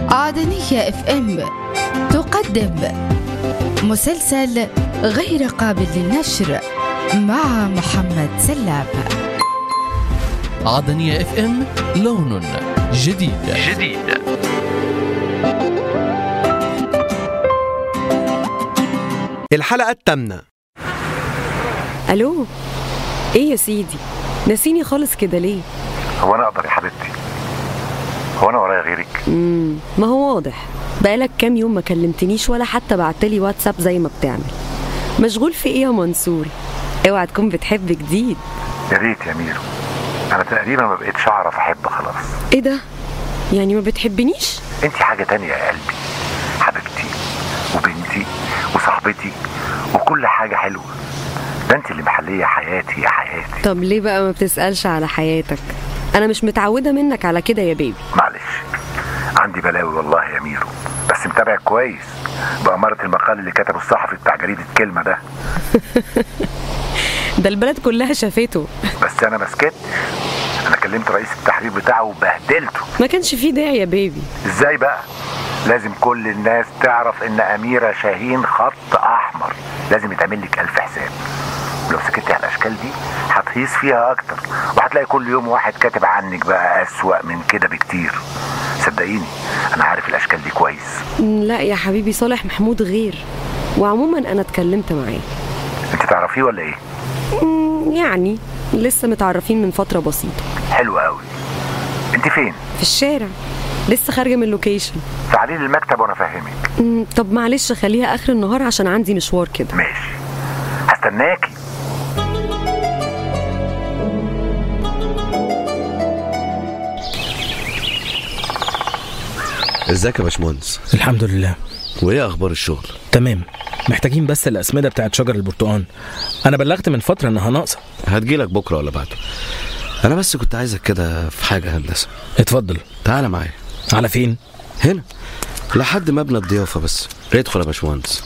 عدنية اف ام تقدم مسلسل غير قابل للنشر مع محمد سلام عدنية اف ام لون جديد جديد الحلقة الثامنة الو ايه يا سيدي نسيني خالص كده ليه هو انا اقدر يا حبيبتي هو انا ورايا غيرك امم ما هو واضح بقالك كام يوم ما كلمتنيش ولا حتى بعتلي واتساب زي ما بتعمل مشغول في ايه يا منصور اوعى تكون بتحب جديد يا ريت يا ميرو انا تقريبا ما بقتش اعرف احب خلاص ايه ده يعني ما بتحبنيش انت حاجه تانية يا قلبي حبيبتي وبنتي وصاحبتي وكل حاجه حلوه ده انت اللي محليه حياتي يا حياتي طب ليه بقى ما بتسألش على حياتك انا مش متعودة منك على كده يا بيبي معلش عندي بلاوي والله يا ميرو بس متابعك كويس بأمارة المقال اللي كتبه الصحفي بتاع جريدة كلمة ده ده البلد كلها شافته بس أنا ما سكتش أنا كلمت رئيس التحرير بتاعه وبهدلته ما كانش فيه داعي يا بيبي إزاي بقى؟ لازم كل الناس تعرف إن أميرة شاهين خط أحمر لازم يتعمل لك ألف حساب ولو سكتي على الأشكال دي هتهيص فيها أكتر وهتلاقي كل يوم واحد كاتب عنك بقى أسوأ من كده بكتير صدقيني أنا عارف الأشكال دي كويس مم، لا يا حبيبي صالح محمود غير وعموما انا اتكلمت معاه أنت تعرفيه ولا إيه؟ مم، يعني لسه متعرفين من فترة بسيطة حلو قوي أنت فين؟ في الشارع لسه خارجة من اللوكيشن تعالي لي المكتب وأنا أفهمك مم، طب معلش خليها اخر النهار عشان عندي مشوار كده ماشي هستناكي ازيك يا باشمهندس الحمد لله وايه اخبار الشغل تمام محتاجين بس الأسمدة بتاعت شجر البرتقال أنا بلغت من فترة إنها ناقصة هتجيلك بكره ولا بعده انا بس كنت عايزك كده في حاجه هندسه اتفضل تعالى معايا على فين؟ هنا لحد مبنى الضيافه بس ادخل يا باشمهندس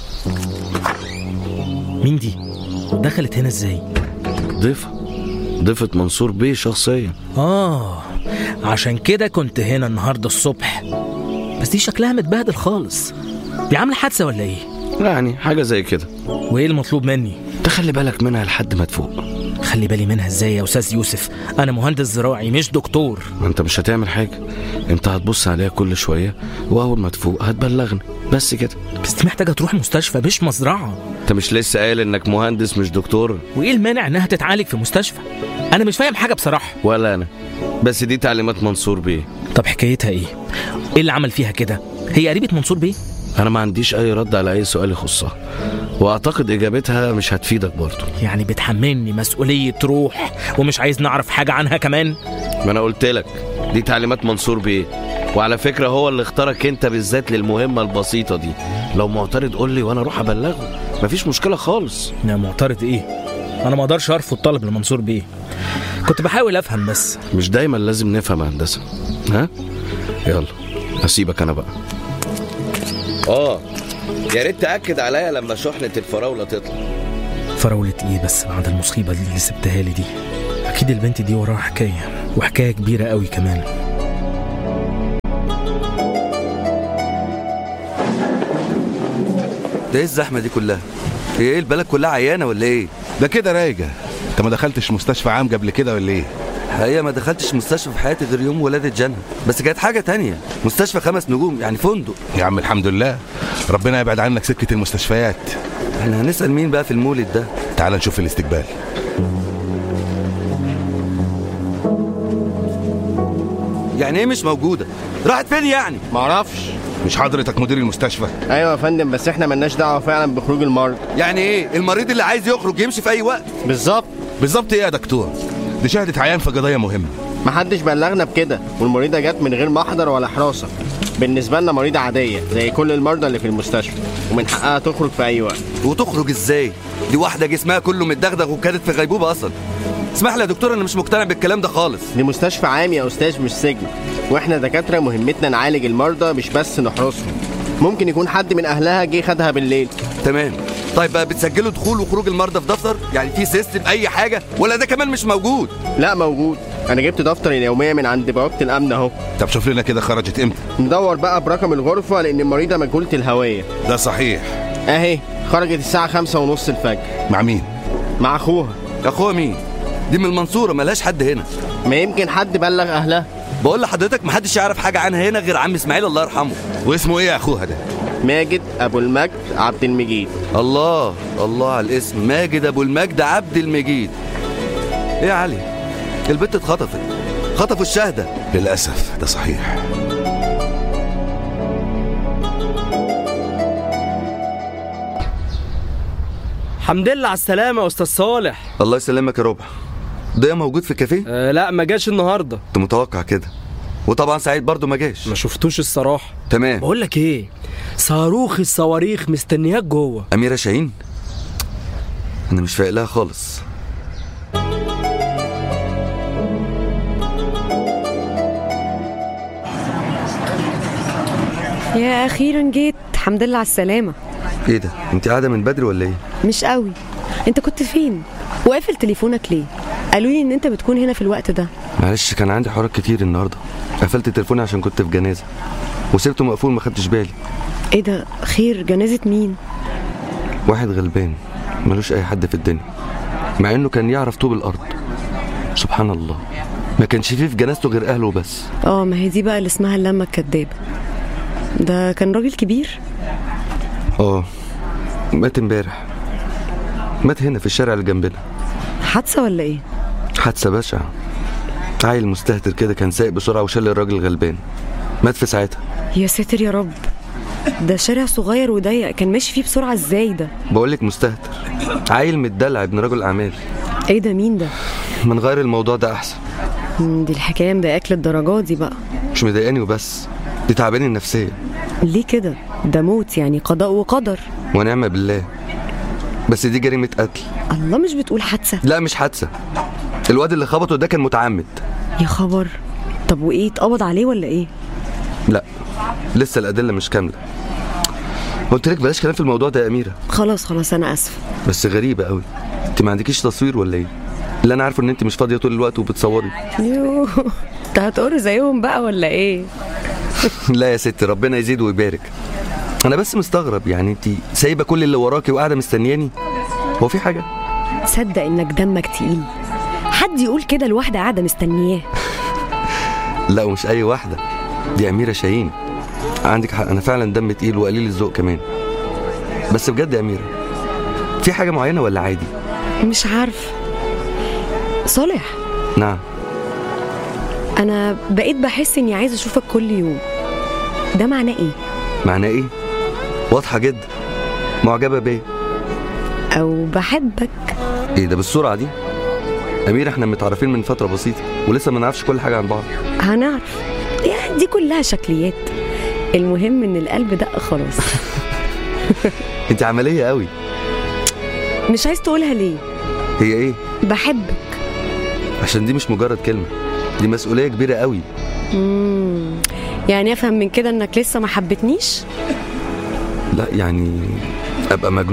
مين دي؟ دخلت هنا إزاي؟ ضيفه ضيفه منصور بيه شخصيا آه عشان كده كنت هنا النهاردة الصبح بس دي شكلها متبهدل خالص دي عاملة حادثة ولا إيه؟ يعني حاجه زي كده وإيه المطلوب مني؟ تخلي بالك منها لحد ما تفوق خلي بالي منها إزاي يا أستاذ يوسف أنا مهندس زراعي مش دكتور ما انت مش هتعمل حاجه انت هتبص عليها كل شويه واول ما تفوق هتبلغني بس كده بس دي محتاجة تروح مستشفى مش مزرعة انت مش لسه قايل انك مهندس مش دكتور وإيه المانع إنها تتعالج في مستشفى؟ أنا مش فاهم حاجة بصراحة ولا انا بس دي تعليمات منصور بيه طب حكايتها ايه؟ ايه اللي عمل فيها كده؟ هي قريبة منصور بيه؟ انا ما عنديش اي رد على اي سؤال يخصها واعتقد اجابتها مش هتفيدك برضه يعني بتحملني مسؤولية روح ومش عايز نعرف حاجة عنها كمان؟ ما انا قلت لك دي تعليمات منصور بيه وعلى فكره هو اللي اختارك انت بالذات للمهمه البسيطه دي لو معترض قول لي وانا اروح ابلغه مفيش مشكله خالص يا معترض ايه؟ انا ما اقدرش ارفض طلب لمنصور بيه كنت بحاول افهم بس مش دايما لازم نفهم يا هندسه ها يلا هسيبك انا بقى اه يا ريت تاكد عليا لما شحنه الفراوله تطلع فراولة ايه بس بعد المصيبة دي اللي سبتها لي دي اكيد البنت دي وراها حكاية وحكاية كبيرة قوي كمان ده ايه الزحمه دي كلها هي ايه البلد كلها عيانه ولا ايه ده كده راجع انت ما دخلتش مستشفى عام قبل كده ولا ايه هي ما دخلتش مستشفى في حياتي غير يوم ولاده جنى بس كانت حاجه تانية مستشفى خمس نجوم يعني فندق يا عم الحمد لله ربنا يبعد عنك سكه المستشفيات احنا هنسال مين بقى في المولد ده تعال نشوف الاستقبال يعني ايه مش موجوده راحت فين يعني معرفش مش حضرتك مدير المستشفى ايوه يا فندم بس احنا ملناش دعوه فعلا بخروج المرضى يعني ايه المريض اللي عايز يخرج يمشي في اي وقت بالظبط بالظبط ايه يا دكتور دي شهاده عيان في قضيه مهمه محدش بلغنا بكده والمريضه جت من غير محضر ولا حراسه بالنسبه لنا مريضه عاديه زي كل المرضى اللي في المستشفى ومن حقها تخرج في اي وقت وتخرج ازاي دي واحده جسمها كله متدغدغ وكانت في غيبوبه اصلا اسمح لي يا دكتور انا مش مقتنع بالكلام ده خالص دي مستشفى عام يا استاذ مش سجن واحنا دكاتره مهمتنا نعالج المرضى مش بس نحرسهم ممكن يكون حد من اهلها جه خدها بالليل تمام طيب بقى بتسجلوا دخول وخروج المرضى في دفتر يعني في سيستم اي حاجه ولا ده كمان مش موجود لا موجود انا جبت دفتر اليوميه من عند بوابه الامن اهو طب شوف لنا كده خرجت امتى ندور بقى برقم الغرفه لان المريضه مجهوله الهويه ده صحيح اهي خرجت الساعه خمسة ونص الفجر مع مين مع اخوها اخوها مين دي من المنصوره ملهاش حد هنا ما يمكن حد بلغ اهلها بقول لحضرتك محدش يعرف حاجه عنها هنا غير عم اسماعيل الله يرحمه واسمه ايه يا اخوها ده ماجد ابو المجد عبد المجيد الله الله على الاسم ماجد ابو المجد عبد المجيد ايه يا علي البت اتخطفت خطفوا الشهده للاسف ده صحيح الحمد لله على السلامة يا أستاذ صالح الله يسلمك يا ربع ده موجود في الكافيه أه لا ما جاش النهاردة كنت متوقع كده وطبعا سعيد برضو ما جاش ما شفتوش الصراحة تمام بقول لك إيه صاروخ الصواريخ مستنياك جوه اميره شاهين انا مش فايق لها خالص يا اخيرا جيت الحمد لله على السلامه ايه ده انت قاعده من بدري ولا ايه مش قوي انت كنت فين وقافل تليفونك ليه قالوا لي ان انت بتكون هنا في الوقت ده معلش كان عندي حوارات كتير النهارده قفلت تليفوني عشان كنت في جنازه وسبته مقفول ما خدتش بالي ايه ده خير جنازه مين واحد غلبان ملوش اي حد في الدنيا مع انه كان يعرف طوب الارض سبحان الله ما كانش فيه في جنازته غير اهله بس اه ما هي دي بقى اللي اسمها اللمه الكدابه ده كان راجل كبير اه مات امبارح مات هنا في الشارع اللي جنبنا حادثه ولا ايه حادثه بشعه عيل مستهتر كده كان سايق بسرعه وشل الراجل غلبان مات في ساعتها يا ساتر يا رب ده شارع صغير وضيق كان ماشي فيه بسرعه ازاي ده بقول لك مستهتر عيل متدلع ابن رجل اعمال ايه ده مين ده من غير الموضوع ده احسن مم، دي الحكايه مضايقاك للدرجات دي بقى مش مضايقاني وبس دي تعباني نفسيا ليه كده ده موت يعني قضاء وقدر ونعم بالله بس دي جريمه قتل الله مش بتقول حادثه لا مش حادثه الواد اللي خبطه ده كان متعمد يا خبر طب وايه اتقبض عليه ولا ايه لا لسه الادله مش كامله قلت لك بلاش كلام في الموضوع ده يا اميره خلاص خلاص انا اسفه بس غريبه قوي انت ما عندكيش تصوير ولا ايه اللي انا عارفه ان انت مش فاضيه طول الوقت وبتصوري يوه انت هتقر زيهم بقى ولا ايه لا يا ستي ربنا يزيد ويبارك انا بس مستغرب يعني انت سايبه كل اللي وراكي وقاعده مستنياني هو في حاجه تصدق انك دمك تقيل حد يقول كده لواحده قاعده مستنياه لا ومش اي واحده دي اميره شاهين عندك حق انا فعلا دم تقيل وقليل الذوق كمان بس بجد يا اميره في حاجه معينه ولا عادي مش عارف صالح نعم انا بقيت بحس اني عايزه اشوفك كل يوم ده معناه ايه معناه ايه واضحه جدا معجبه بيا او بحبك ايه ده بالسرعه دي اميره احنا متعرفين من فتره بسيطه ولسه ما نعرفش كل حاجه عن بعض هنعرف يعني دي كلها شكليات المهم ان القلب دق خلاص انت عمليه قوي مش عايز تقولها ليه هي ايه بحبك عشان دي مش مجرد كلمه دي مسؤوليه كبيره قوي مم. يعني افهم من كده انك لسه ما حبتنيش لا يعني ابقى مجنون